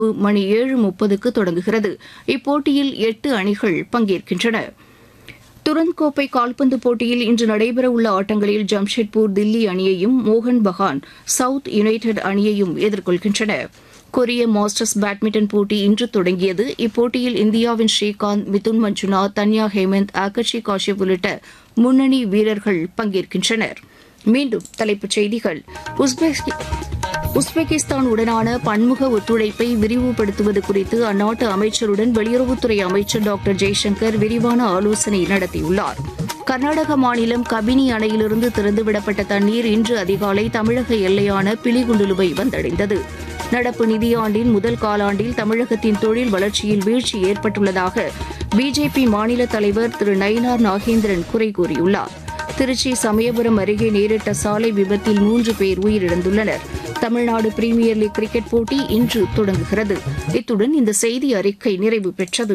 மணி ஏழு முப்பதுக்கு தொடங்குகிறது இப்போட்டியில் எட்டு அணிகள் பங்கேற்கின்றன துரந்த் கோப்பை கால்பந்து போட்டியில் இன்று நடைபெறவுள்ள ஆட்டங்களில் ஜம்ஷெட்பூர் தில்லி அணியையும் மோகன் பகான் சவுத் யுனைடெட் அணியையும் எதிர்கொள்கின்றன கொரிய மாஸ்டர்ஸ் பேட்மிண்டன் போட்டி இன்று தொடங்கியது இப்போட்டியில் இந்தியாவின் ஸ்ரீகாந்த் மிதுன் மஞ்சுனா தன்யா ஹேமந்த் ஆகர்ஷி காஷ்யப் உள்ளிட்ட முன்னணி வீரர்கள் பங்கேற்கின்றனர் மீண்டும் தலைப்புச் செய்திகள் உஸ்பெஸ்கி உஸ்பெகிஸ்தான் உடனான பன்முக ஒத்துழைப்பை விரிவுபடுத்துவது குறித்து அந்நாட்டு அமைச்சருடன் வெளியுறவுத்துறை அமைச்சர் டாக்டர் ஜெய்சங்கர் விரிவான ஆலோசனை நடத்தியுள்ளார் கர்நாடக மாநிலம் கபினி அணையிலிருந்து திறந்துவிடப்பட்ட தண்ணீர் இன்று அதிகாலை தமிழக எல்லையான பிலிகுண்டுலுவை வந்தடைந்தது நடப்பு நிதியாண்டின் முதல் காலாண்டில் தமிழகத்தின் தொழில் வளர்ச்சியில் வீழ்ச்சி ஏற்பட்டுள்ளதாக பிஜேபி மாநில தலைவர் திரு நயினார் நாகேந்திரன் குறை கூறியுள்ளார் திருச்சி சமயபுரம் அருகே நேரிட்ட சாலை விபத்தில் மூன்று பேர் உயிரிழந்துள்ளனர் தமிழ்நாடு பிரீமியர் லீக் கிரிக்கெட் போட்டி இன்று தொடங்குகிறது இத்துடன் இந்த செய்தி அறிக்கை நிறைவு பெற்றது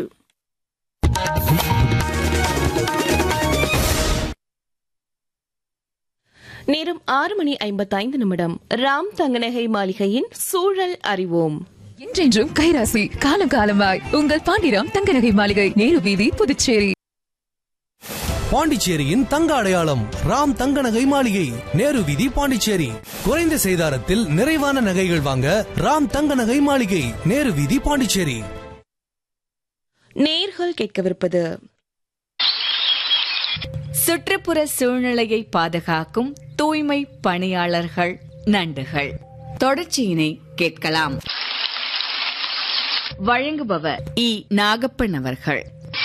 நேரம் ஆறு மணி ஐம்பத்தைந்து நிமிடம் ராம் தங்கநகை மாளிகையின் சூழல் அறிவோம் என்றென்றும் கைராசி காலம் காலமாய் உங்கள் பாண்டிராம் தங்கநகை மாளிகை நேரு வீதி புதுச்சேரி பாண்டிச்சேரியின் தங்க அடையாளம் ராம் தங்க நகை மாளிகை நேரு வீதி பாண்டிச்சேரி குறைந்த செய்தாரத்தில் நிறைவான நகைகள் வாங்க ராம் தங்க நகை மாளிகை நேரு வீதி பாண்டிச்சேரி நேர்கள் கேட்கவிருப்பது சுற்றுப்புற சூழ்நிலையை பாதுகாக்கும் தூய்மை பணியாளர்கள் நண்டுகள் தொடர்ச்சியினை கேட்கலாம் வழங்குபவர் இ நாகப்பன் அவர்கள்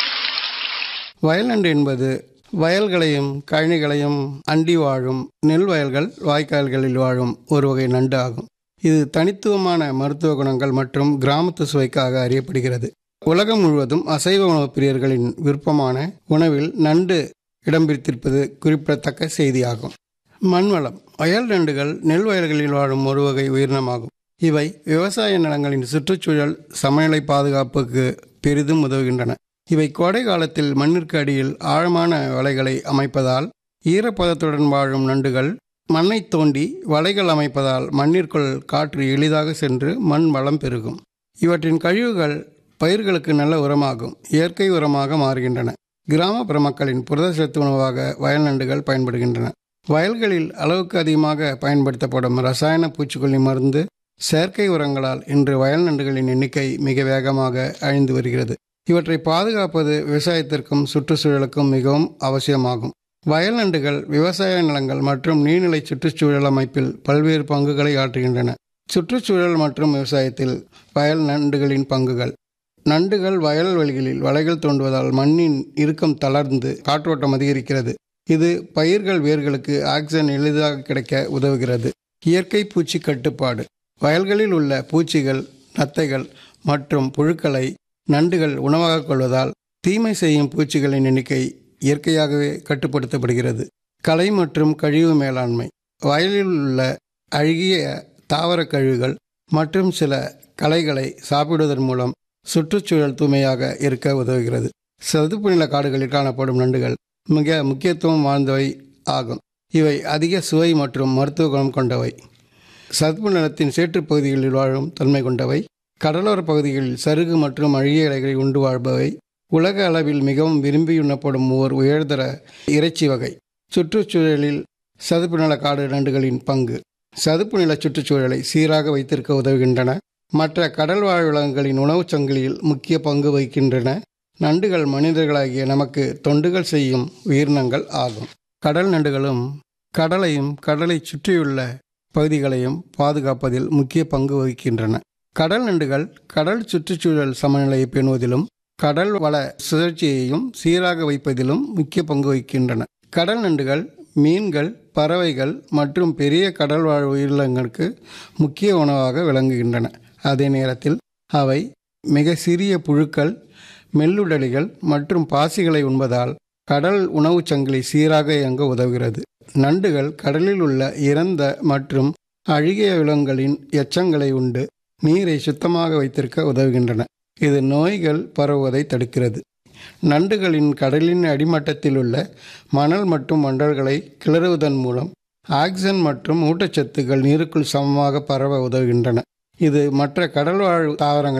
வயல்நண்டு என்பது வயல்களையும் கழனிகளையும் அண்டி வாழும் நெல் வயல்கள் வாய்க்கால்களில் வாழும் ஒரு வகை நண்டு ஆகும் இது தனித்துவமான மருத்துவ குணங்கள் மற்றும் கிராமத்து சுவைக்காக அறியப்படுகிறது உலகம் முழுவதும் அசைவ உணவுப் பிரியர்களின் விருப்பமான உணவில் நண்டு இடம் பிடித்திருப்பது குறிப்பிடத்தக்க செய்தியாகும் மண்வளம் வயல் நண்டுகள் நெல் வயல்களில் வாழும் ஒரு வகை உயிரினமாகும் இவை விவசாய நிலங்களின் சுற்றுச்சூழல் சமநிலை பாதுகாப்புக்கு பெரிதும் உதவுகின்றன இவை கோடை காலத்தில் மண்ணிற்கு அடியில் ஆழமான வலைகளை அமைப்பதால் ஈரப்பதத்துடன் வாழும் நண்டுகள் மண்ணை தோண்டி வலைகள் அமைப்பதால் மண்ணிற்குள் காற்று எளிதாக சென்று மண் வளம் பெருகும் இவற்றின் கழிவுகள் பயிர்களுக்கு நல்ல உரமாகும் இயற்கை உரமாக மாறுகின்றன கிராமப்புற மக்களின் புரதச்சத்து உணவாக வயல் நண்டுகள் பயன்படுகின்றன வயல்களில் அளவுக்கு அதிகமாக பயன்படுத்தப்படும் ரசாயன பூச்சிக்கொல்லி மருந்து செயற்கை உரங்களால் இன்று வயல் நண்டுகளின் எண்ணிக்கை மிக வேகமாக அழிந்து வருகிறது இவற்றை பாதுகாப்பது விவசாயத்திற்கும் சுற்றுச்சூழலுக்கும் மிகவும் அவசியமாகும் வயல் நண்டுகள் விவசாய நிலங்கள் மற்றும் நீர்நிலை சுற்றுச்சூழல் அமைப்பில் பல்வேறு பங்குகளை ஆற்றுகின்றன சுற்றுச்சூழல் மற்றும் விவசாயத்தில் வயல் நண்டுகளின் பங்குகள் நண்டுகள் வயல்வெளிகளில் வலைகள் தோண்டுவதால் மண்ணின் இறுக்கம் தளர்ந்து காற்றோட்டம் அதிகரிக்கிறது இது பயிர்கள் வேர்களுக்கு ஆக்சிஜன் எளிதாக கிடைக்க உதவுகிறது இயற்கை பூச்சி கட்டுப்பாடு வயல்களில் உள்ள பூச்சிகள் நத்தைகள் மற்றும் புழுக்களை நண்டுகள் உணவாக கொள்வதால் தீமை செய்யும் பூச்சிகளின் எண்ணிக்கை இயற்கையாகவே கட்டுப்படுத்தப்படுகிறது கலை மற்றும் கழிவு மேலாண்மை வயலில் உள்ள அழுகிய தாவர கழிவுகள் மற்றும் சில களைகளை சாப்பிடுவதன் மூலம் சுற்றுச்சூழல் தூய்மையாக இருக்க உதவுகிறது சதுப்பு நில காடுகளில் காணப்படும் நண்டுகள் மிக முக்கியத்துவம் வாய்ந்தவை ஆகும் இவை அதிக சுவை மற்றும் மருத்துவ குணம் கொண்டவை சதுப்பு நிலத்தின் சேற்றுப் பகுதிகளில் வாழும் தன்மை கொண்டவை கடலோர பகுதிகளில் சருகு மற்றும் அழுகிய இலைகளை உண்டு வாழ்பவை உலக அளவில் மிகவும் விரும்பி உண்ணப்படும் ஓர் உயர்தர இறைச்சி வகை சுற்றுச்சூழலில் சதுப்பு நில காடு நண்டுகளின் பங்கு சதுப்பு நில சுற்றுச்சூழலை சீராக வைத்திருக்க உதவுகின்றன மற்ற கடல் வாழ் விலங்குகளின் உணவுச் சங்கிலியில் முக்கிய பங்கு வகிக்கின்றன நண்டுகள் மனிதர்களாகிய நமக்கு தொண்டுகள் செய்யும் உயிரினங்கள் ஆகும் கடல் நண்டுகளும் கடலையும் கடலை சுற்றியுள்ள பகுதிகளையும் பாதுகாப்பதில் முக்கிய பங்கு வகிக்கின்றன கடல் நண்டுகள் கடல் சுற்றுச்சூழல் சமநிலையை பேணுவதிலும் கடல் வள சுழற்சியையும் சீராக வைப்பதிலும் முக்கிய பங்கு வகிக்கின்றன கடல் நண்டுகள் மீன்கள் பறவைகள் மற்றும் பெரிய கடல் வாழ் உயிரினங்களுக்கு முக்கிய உணவாக விளங்குகின்றன அதே நேரத்தில் அவை மிக சிறிய புழுக்கள் மெல்லுடலிகள் மற்றும் பாசிகளை உண்பதால் கடல் உணவுச் சங்கிலி சீராக இயங்க உதவுகிறது நண்டுகள் கடலில் உள்ள இறந்த மற்றும் அழுகிய விலங்குகளின் எச்சங்களை உண்டு நீரை சுத்தமாக வைத்திருக்க உதவுகின்றன இது நோய்கள் பரவுவதை தடுக்கிறது நண்டுகளின் கடலின் அடிமட்டத்தில் உள்ள மணல் மற்றும் மண்டல்களை கிளறுவதன் மூலம் ஆக்சிஜன் மற்றும் ஊட்டச்சத்துக்கள் நீருக்குள் சமமாக பரவ உதவுகின்றன இது மற்ற கடல்வாழ் தாவரங்கள்